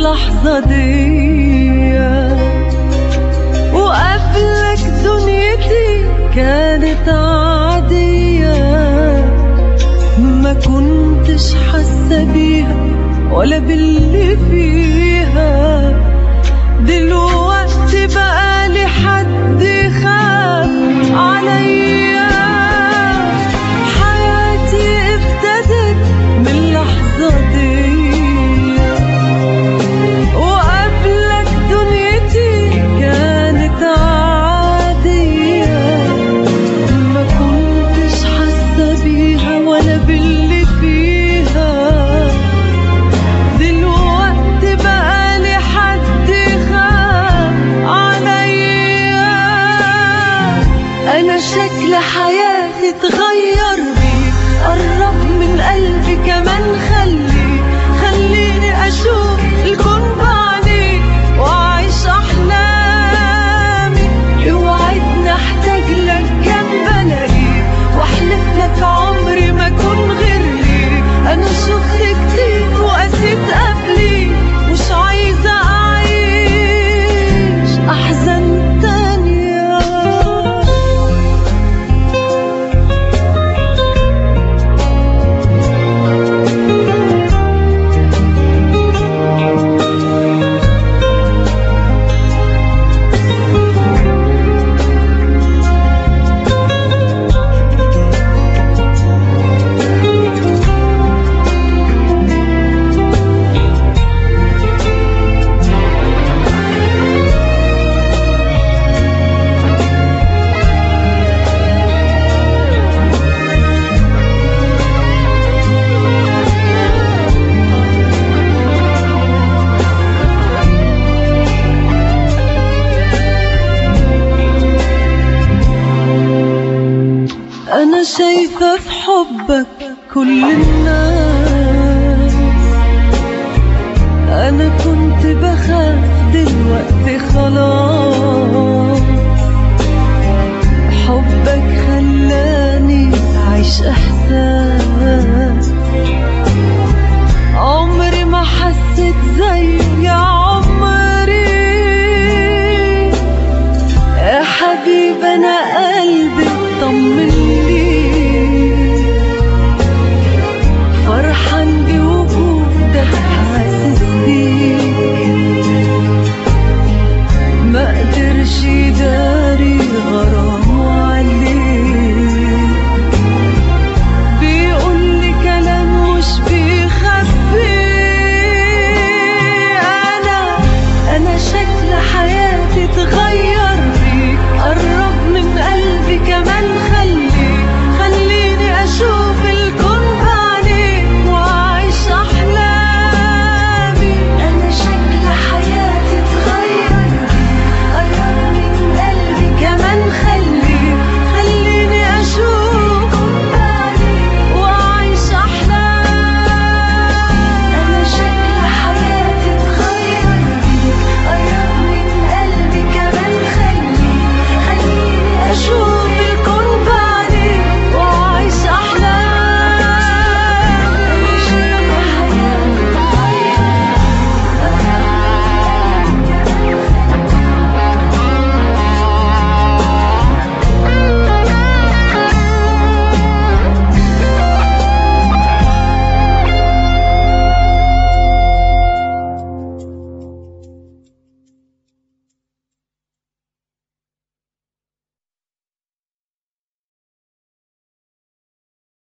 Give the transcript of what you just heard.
اللحظة دي وقبلك دنيتي كانت عادية ما كنتش حاسة بيها ولا باللي فيها دلوقتي بقى حد خاف عليا حياتي ابتدت من اللحظة دي وقبلك دنيتي كانت عادية ما كنتش حاسة بيها ولا باللي فيها دلوقتي بقى لي حد خاف عليا انا شكل حياتي اتغير بيه قرب من قلبي كمان خلي خليني اشوف الكون بعيني واعيش احلامي اوعدني احتاج لك جنب الاقيك واحلف لك عمري ما اكون غيري انا شفت كتير وقسيت قبلي مش عايزه اعيش احزان تانيه أنا شايفة في حبك كل الناس أنا كنت بخاف دلوقتي خلاص